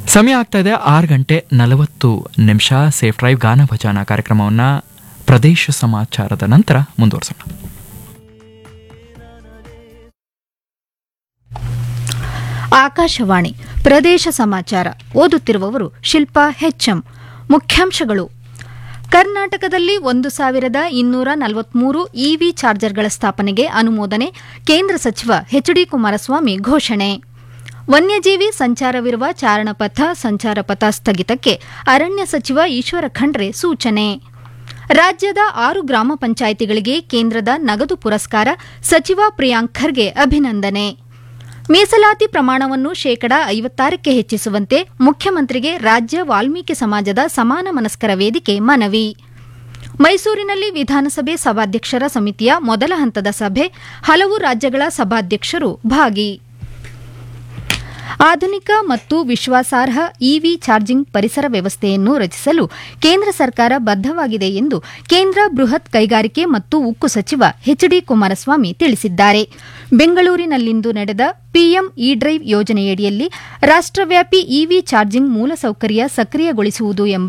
ಸಮಯ ಆಗ್ತಾ ಇದೆ ಆರು ಗಂಟೆ ನಲವತ್ತು ನಿಮಿಷ ಸೇಫ್ ಡ್ರೈವ್ ಗಾನ ಭಜಾನ ಕಾರ್ಯಕ್ರಮವನ್ನು ಪ್ರದೇಶ ಸಮಾಚಾರದ ನಂತರ ಮುಂದುವರಿಸೋಣ ಆಕಾಶವಾಣಿ ಪ್ರದೇಶ ಸಮಾಚಾರ ಓದುತ್ತಿರುವವರು ಶಿಲ್ಪಾ ಹೆಚ್ಎಂ ಮುಖ್ಯಾಂಶಗಳು ಕರ್ನಾಟಕದಲ್ಲಿ ಒಂದು ಸಾವಿರದ ಇನ್ನೂರ ನಲವತ್ಮೂರು ಇವಿ ಚಾರ್ಜರ್ಗಳ ಸ್ಥಾಪನೆಗೆ ಅನುಮೋದನೆ ಕೇಂದ್ರ ಸಚಿವ ಎಚ್ಡಿ ಕುಮಾರಸ್ವಾಮಿ ಘೋಷಣೆ ವನ್ಯಜೀವಿ ಸಂಚಾರವಿರುವ ಚಾರಣಪಥ ಸಂಚಾರ ಪಥ ಸ್ಥಗಿತಕ್ಕೆ ಅರಣ್ಯ ಸಚಿವ ಈಶ್ವರ ಖಂಡ್ರೆ ಸೂಚನೆ ರಾಜ್ಯದ ಆರು ಗ್ರಾಮ ಪಂಚಾಯಿತಿಗಳಿಗೆ ಕೇಂದ್ರದ ನಗದು ಪುರಸ್ಕಾರ ಸಚಿವ ಪ್ರಿಯಾಂಕ್ ಖರ್ಗೆ ಅಭಿನಂದನೆ ಮೀಸಲಾತಿ ಪ್ರಮಾಣವನ್ನು ಶೇಕಡಾ ಐವತ್ತಾರಕ್ಕೆ ಹೆಚ್ಚಿಸುವಂತೆ ಮುಖ್ಯಮಂತ್ರಿಗೆ ರಾಜ್ಯ ವಾಲ್ಮೀಕಿ ಸಮಾಜದ ಸಮಾನ ಮನಸ್ಕರ ವೇದಿಕೆ ಮನವಿ ಮೈಸೂರಿನಲ್ಲಿ ವಿಧಾನಸಭೆ ಸಭಾಧ್ಯಕ್ಷರ ಸಮಿತಿಯ ಮೊದಲ ಹಂತದ ಸಭೆ ಹಲವು ರಾಜ್ಯಗಳ ಸಭಾಧ್ಯಕ್ಷರು ಭಾಗಿ ಆಧುನಿಕ ಮತ್ತು ವಿಶ್ವಾಸಾರ್ಹ ಇವಿ ಚಾರ್ಜಿಂಗ್ ಪರಿಸರ ವ್ಯವಸ್ಥೆಯನ್ನು ರಚಿಸಲು ಕೇಂದ್ರ ಸರ್ಕಾರ ಬದ್ದವಾಗಿದೆ ಎಂದು ಕೇಂದ್ರ ಬೃಹತ್ ಕೈಗಾರಿಕೆ ಮತ್ತು ಉಕ್ಕು ಸಚಿವ ಎಚ್ಡಿ ಕುಮಾರಸ್ವಾಮಿ ತಿಳಿಸಿದ್ದಾರೆ ಬೆಂಗಳೂರಿನಲ್ಲಿಂದು ನಡೆದ ಪಿಎಂ ಇ ಡ್ರೈವ್ ಯೋಜನೆಯಡಿಯಲ್ಲಿ ರಾಷ್ಟವ್ಯಾಪಿ ಇವಿ ಚಾರ್ಜಿಂಗ್ ಮೂಲಸೌಕರ್ಯ ಸಕ್ರಿಯಗೊಳಿಸುವುದು ಎಂಬ